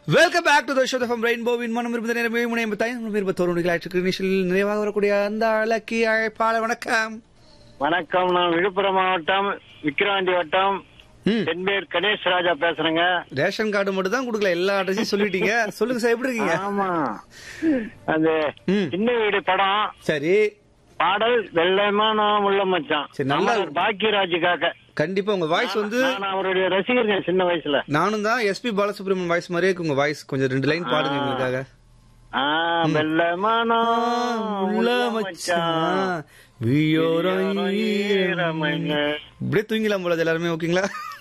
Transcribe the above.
Welcome back to the show from ரெயின்போவின் மனம் இருபது நேரம் முனை ஐம்பத்தாயிரம் இருபத்தோரு நிகழ்ச்சிக்கு நிகழ்ச்சியில் நிறைவாக வரக்கூடிய அந்த அழகி அழைப்பாளர் வணக்கம் வணக்கம் நான் விழுப்புரம் மாவட்டம் விக்கிரவாண்டி வட்டம் ம். என் பேர் கணேஷ் ராஜா பேசுறேங்க ரேஷன் கார்டு மட்டும் தான் கொடுக்கல எல்லா அட்ரஸையும் சொல்லிட்டீங்க சொல்லுங்க சார் எப்படி இருக்கீங்க ஆமா அந்த ம். சின்ன வீடு படம் சரி பாடல் வெள்ளமா நான் உள்ள மச்சான் சரி, நல்லா- அமரர் பாக்கியராஜுக்காக கண்டிப்பா உங்க வாய்ஸ் வந்து நான் அவருடைய ரசிகர்கள் சின்ன வயசுல நானும் தான் எஸ்பி பாலசுப்ரமணியன் வாய்ஸ் மாதிரியே இருக்கு உங்க வாய்ஸ் கொஞ்சம் ரெண்டு லைன் பாடுங்க எங்களுக்காக ஆ, வெள்ளமா நான் உள்ள மச்சான் வியோரம் ஈரமணி. ஈரமணி. இப்படியே தூங்கிலாம் போல எல்லாருமே ஓகேங்களா